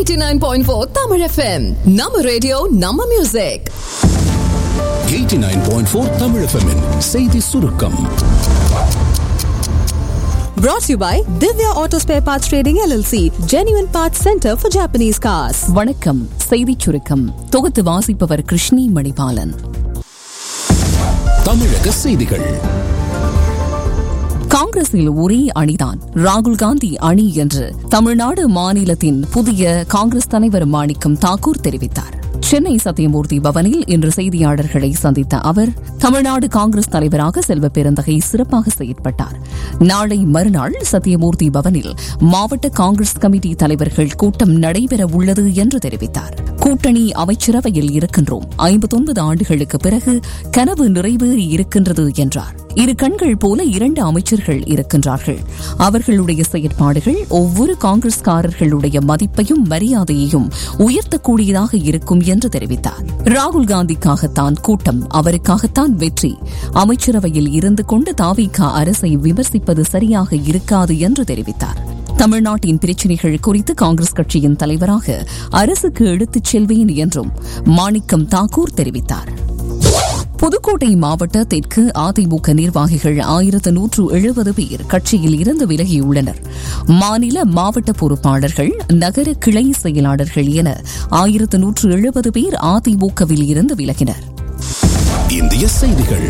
89.4 Tamil FM. நம்ம radio நம்ம music 89.4 Tamil FM -இன் செய்தி சுருக்கம் brought to you by Divya Auto Spare Parts Trading LLC, Genuine Parts Center for Japanese cars. வணக்கம் செய்திச் சுருக்கம் தொகுத்து வாசிப்பவர் கிருஷ்ணி மணிபாலன் தமிழக செய்திகள் காங்கிரஸில் ஒரே அணிதான் ராகுல் காந்தி அணி என்று தமிழ்நாடு மாநிலத்தின் புதிய காங்கிரஸ் தலைவர் மாணிக்கம் தாக்கூர் தெரிவித்தார் சென்னை சத்தியமூர்த்தி பவனில் இன்று செய்தியாளர்களை சந்தித்த அவர் தமிழ்நாடு காங்கிரஸ் தலைவராக செல்வ பெருந்தகை சிறப்பாக செயற்பட்டார் நாளை மறுநாள் சத்தியமூர்த்தி பவனில் மாவட்ட காங்கிரஸ் கமிட்டி தலைவர்கள் கூட்டம் நடைபெற உள்ளது என்று தெரிவித்தார் கூட்டணி அமைச்சரவையில் இருக்கின்றோம் ஐம்பத்தொன்பது ஆண்டுகளுக்கு பிறகு கனவு நிறைவேறி இருக்கின்றது என்றார் இரு கண்கள் போல இரண்டு அமைச்சர்கள் இருக்கின்றார்கள் அவர்களுடைய செயற்பாடுகள் ஒவ்வொரு காங்கிரஸ்காரர்களுடைய மதிப்பையும் மரியாதையையும் உயர்த்தக்கூடியதாக இருக்கும் என்று தெரிவித்தார் ராகுல் காந்திக்காகத்தான் கூட்டம் அவருக்காகத்தான் வெற்றி அமைச்சரவையில் இருந்து கொண்டு தாவிகா அரசை விமர்சிப்பது சரியாக இருக்காது என்று தெரிவித்தார் தமிழ்நாட்டின் பிரச்சினைகள் குறித்து காங்கிரஸ் கட்சியின் தலைவராக அரசுக்கு எடுத்துச் செல்வேன் என்றும் மாணிக்கம் தாக்கூர் தெரிவித்தார் புதுக்கோட்டை மாவட்ட தெற்கு அதிமுக நிர்வாகிகள் ஆயிரத்து நூற்று எழுபது பேர் கட்சியில் இருந்து விலகியுள்ளனர் மாநில மாவட்ட பொறுப்பாளர்கள் நகர கிளை செயலாளர்கள் என ஆயிரத்து நூற்று எழுபது பேர் அதிமுகவில் இருந்து விலகினர் இந்திய செய்திகள்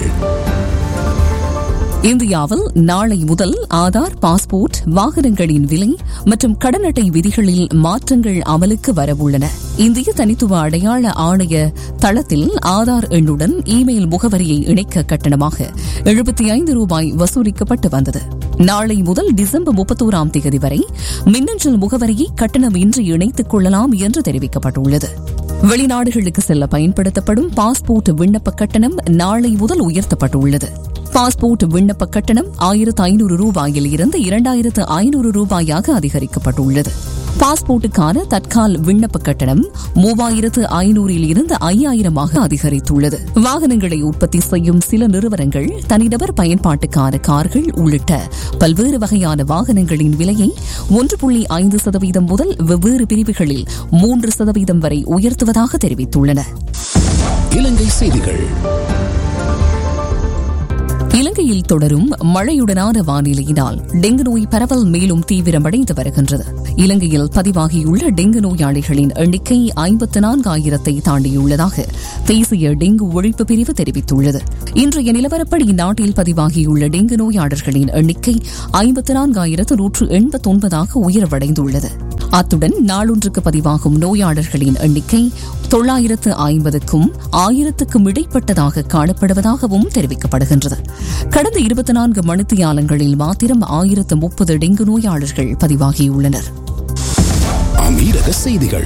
இந்தியாவில் நாளை முதல் ஆதார் பாஸ்போர்ட் வாகனங்களின் விலை மற்றும் கடன் அட்டை விதிகளில் மாற்றங்கள் அமலுக்கு வரவுள்ளன இந்திய தனித்துவ அடையாள ஆணைய தளத்தில் ஆதார் எண்ணுடன் இமெயில் முகவரியை இணைக்க கட்டணமாக எழுபத்தி ஐந்து ரூபாய் வசூலிக்கப்பட்டு வந்தது நாளை முதல் டிசம்பர் முப்பத்தோராம் தேதி வரை மின்னஞ்சல் முகவரியை கட்டணமின்றி இணைத்துக் கொள்ளலாம் என்று தெரிவிக்கப்பட்டுள்ளது வெளிநாடுகளுக்கு செல்ல பயன்படுத்தப்படும் பாஸ்போர்ட் விண்ணப்ப கட்டணம் நாளை முதல் உயர்த்தப்பட்டுள்ளது பாஸ்போர்ட் விண்ணப்ப கட்டணம் ஆயிரத்து ஐநூறு ரூபாயில் இருந்து இரண்டாயிரத்து ஐநூறு ரூபாயாக அதிகரிக்கப்பட்டுள்ளது பாஸ்போர்ட்டுக்கான தற்கால் விண்ணப்ப கட்டணம் மூவாயிரத்து ஐநூறில் இருந்து ஐயாயிரமாக அதிகரித்துள்ளது வாகனங்களை உற்பத்தி செய்யும் சில நிறுவனங்கள் தனிநபர் பயன்பாட்டுக்கான கார்கள் உள்ளிட்ட பல்வேறு வகையான வாகனங்களின் விலையை ஒன்று புள்ளி ஐந்து சதவீதம் முதல் வெவ்வேறு பிரிவுகளில் மூன்று சதவீதம் வரை உயர்த்துவதாக தெரிவித்துள்ளன இலங்கை செய்திகள் இலங்கையில் தொடரும் மழையுடனான வானிலையினால் டெங்கு நோய் பரவல் மேலும் தீவிரமடைந்து வருகின்றது இலங்கையில் பதிவாகியுள்ள டெங்கு நோயாளிகளின் எண்ணிக்கை ஐம்பத்து நான்காயிரத்தை தாண்டியுள்ளதாக தேசிய டெங்கு ஒழிப்பு பிரிவு தெரிவித்துள்ளது இன்றைய நிலவரப்படி நாட்டில் பதிவாகியுள்ள டெங்கு நோயாளர்களின் எண்ணிக்கை ஐம்பத்து நான்காயிரத்து நூற்று எண்பத்தொன்பதாக உயர்வடைந்துள்ளது அத்துடன் நாளொன்றுக்கு பதிவாகும் நோயாளர்களின் எண்ணிக்கை தொள்ளாயிரத்து ஐம்பதுக்கும் ஆயிரத்துக்கும் இடைப்பட்டதாக காணப்படுவதாகவும் தெரிவிக்கப்படுகின்றது கடந்த இருபத்தி நான்கு மணித்தியாலங்களில் மாத்திரம் ஆயிரத்து முப்பது டெங்கு நோயாளர்கள் பதிவாகியுள்ளனர் அமீரக செய்திகள்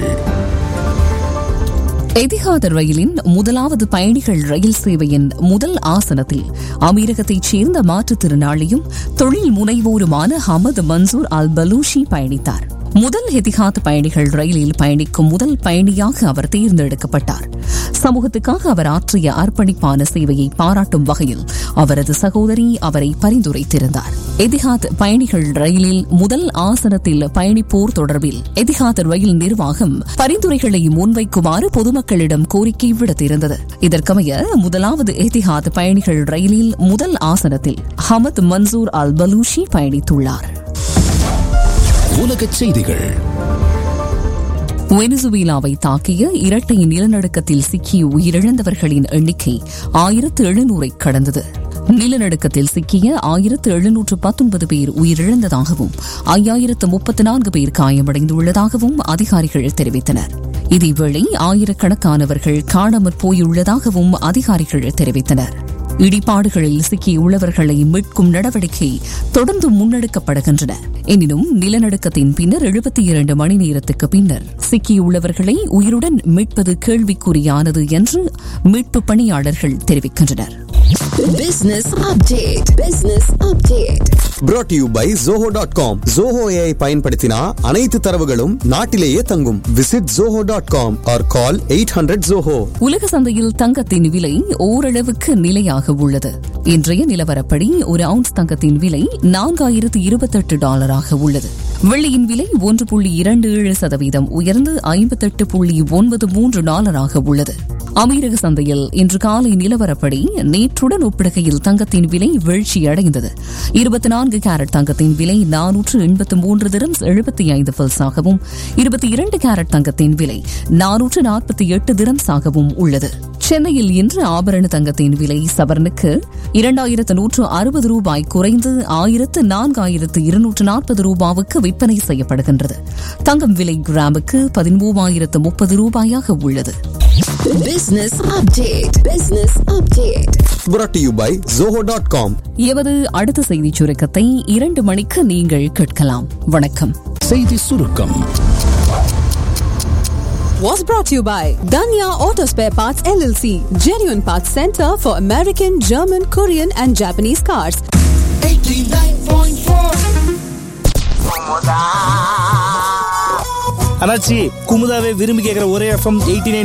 எதிகாத ரயிலின் முதலாவது பயணிகள் ரயில் சேவையின் முதல் ஆசனத்தில் அமீரகத்தைச் சேர்ந்த மாற்றுத்திறனாளியும் தொழில் முனைவோருமான ஹமது மன்சூர் அல் பலூஷி பயணித்தார் முதல் எதிகாத் பயணிகள் ரயிலில் பயணிக்கும் முதல் பயணியாக அவர் தேர்ந்தெடுக்கப்பட்டார் சமூகத்துக்காக அவர் ஆற்றிய அர்ப்பணிப்பான சேவையை பாராட்டும் வகையில் அவரது சகோதரி அவரை பரிந்துரைத்திருந்தார் எதிகாத் பயணிகள் ரயிலில் முதல் ஆசனத்தில் பயணிப்போர் தொடர்பில் எதிகாத் ரயில் நிர்வாகம் பரிந்துரைகளை முன்வைக்குமாறு பொதுமக்களிடம் கோரிக்கை விடுத்திருந்தது இதற்கமைய முதலாவது எதிகாத் பயணிகள் ரயிலில் முதல் ஆசனத்தில் ஹமத் மன்சூர் அல் பலூஷி பயணித்துள்ளார் உலகச் செய்திகள் வெனிசுவேலாவை தாக்கிய இரட்டை நிலநடுக்கத்தில் சிக்கி உயிரிழந்தவர்களின் எண்ணிக்கை ஆயிரத்து எழுநூறை கடந்தது நிலநடுக்கத்தில் சிக்கிய ஆயிரத்து எழுநூற்று பத்தொன்பது பேர் உயிரிழந்ததாகவும் ஐயாயிரத்து முப்பத்து நான்கு பேர் காயமடைந்துள்ளதாகவும் அதிகாரிகள் தெரிவித்தனர் இதேவேளை ஆயிரக்கணக்கானவர்கள் காணாமற் போயுள்ளதாகவும் அதிகாரிகள் தெரிவித்தனர் இடிபாடுகளில் சிக்கியுள்ளவர்களை மீட்கும் நடவடிக்கை தொடர்ந்து முன்னெடுக்கப்படுகின்றன எனினும் நிலநடுக்கத்தின் பின்னர் எழுபத்தி இரண்டு மணி நேரத்துக்கு பின்னர் சிக்கியுள்ளவர்களை உயிருடன் மீட்பது கேள்விக்குறியானது என்று மீட்பு பணியாளர்கள் தெரிவிக்கின்றனர் Business update. Business update. brought to you by zoho.com zoho ai பயன்படுத்தினா அனைத்து தரவுகளும் நாட்டிலேயே தங்கும் visit zoho.com or call 800 zoho உலக சந்தையில் தங்கத்தின் விலை ஓரளவுக்கு நிலையாக உள்ளது இன்றைய நிலவரப்படி ஒரு அவுன்ஸ் தங்கத்தின் விலை நான்காயிரத்து இருபத்தெட்டு டாலராக உள்ளது வெள்ளியின் விலை ஒன்று புள்ளி இரண்டு ஏழு சதவீதம் உயர்ந்து ஐம்பத்தெட்டு புள்ளி ஒன்பது மூன்று டாலராக உள்ளது அமீரக சந்தையில் இன்று காலை நிலவரப்படி நேற்றுடன் ஒப்பிடுகையில் தங்கத்தின் விலை வீழ்ச்சியடைந்தது இருபத்தி நான்கு கேரட் தங்கத்தின் விலை நானூற்று எண்பத்து மூன்று திரம்ஸ் எழுபத்தி ஐந்து பில்ஸாகவும் இருபத்தி இரண்டு கேரட் தங்கத்தின் விலை நானூற்று நாற்பத்தி எட்டு திரம்ஸாகவும் உள்ளது சென்னையில் இன்று ஆபரண தங்கத்தின் விலை சவரனுக்கு இரண்டாயிரத்து நூற்று அறுபது ரூபாய் குறைந்து ஆயிரத்து நான்காயிரத்து இருநூற்று நாற்பது ரூபாவுக்கு விற்பனை செய்யப்படுகின்றது தங்கம் விலை கிராமுக்கு பதிமூவாயிரத்து முப்பது ரூபாயாக உள்ளது Business update. Business update. brought to you by zoho.com எவது அடுத்த செய்திச் சுருக்கத்தை இரண்டு மணிக்கு நீங்கள் கேட்கலாம் வணக்கம் செய்தி சுருக்கம் Was brought to you by Danya Auto Spare Parts LLC, genuine parts center for American, German, Korean, and Japanese cars. அண்ணாச்சி குமுதாவை விரும்பி கேட்குற ஒரே எஃப்எம் எயிட்டி